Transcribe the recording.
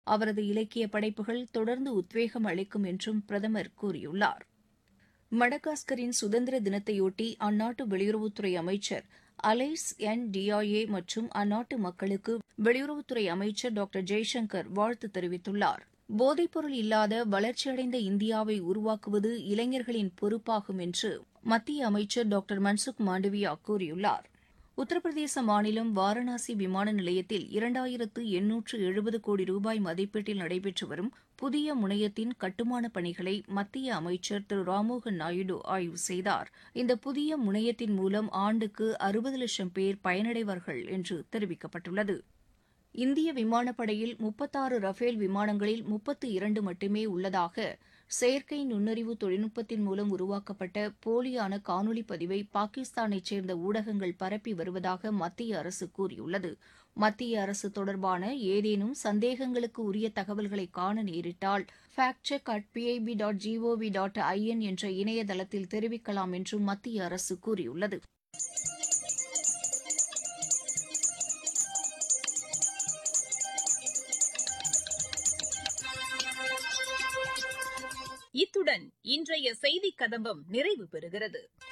அவரது இலக்கிய படைப்புகள் தொடர்ந்து உத்வேகம் அளிக்கும் என்றும் பிரதமர் கூறியுள்ளார் மடகாஸ்கரின் சுதந்திர தினத்தையொட்டி அந்நாட்டு வெளியுறவுத்துறை அமைச்சர் அலைஸ் என் டியாயே மற்றும் அந்நாட்டு மக்களுக்கு வெளியுறவுத்துறை அமைச்சர் டாக்டர் ஜெய்சங்கர் வாழ்த்து தெரிவித்துள்ளார் போதைப்பொருள் இல்லாத வளர்ச்சியடைந்த இந்தியாவை உருவாக்குவது இளைஞர்களின் பொறுப்பாகும் என்று மத்திய அமைச்சர் டாக்டர் மன்சுக் மாண்டவியா கூறியுள்ளார் உத்தரப்பிரதேச மாநிலம் வாரணாசி விமான நிலையத்தில் இரண்டாயிரத்து எண்ணூற்று எழுபது கோடி ரூபாய் மதிப்பீட்டில் நடைபெற்று வரும் புதிய முனையத்தின் கட்டுமான பணிகளை மத்திய அமைச்சர் திரு ராம்மோகன் நாயுடு ஆய்வு செய்தார் இந்த புதிய முனையத்தின் மூலம் ஆண்டுக்கு அறுபது லட்சம் பேர் பயனடைவார்கள் என்று தெரிவிக்கப்பட்டுள்ளது இந்திய விமானப்படையில் முப்பத்தாறு ரஃபேல் விமானங்களில் முப்பத்து இரண்டு மட்டுமே உள்ளதாக செயற்கை நுண்ணறிவு தொழில்நுட்பத்தின் மூலம் உருவாக்கப்பட்ட போலியான காணொலி பதிவை பாகிஸ்தானைச் சேர்ந்த ஊடகங்கள் பரப்பி வருவதாக மத்திய அரசு கூறியுள்ளது மத்திய அரசு தொடர்பான ஏதேனும் சந்தேகங்களுக்கு உரிய தகவல்களை காண நேரிட்டால் fact check at PIB dot gov dot in என்ற இணையதளத்தில் தெரிவிக்கலாம் என்றும் மத்திய அரசு கூறியுள்ளது இத்துடன் இன்றைய செய்திக் கதம்பம் நிறைவு பெறுகிறது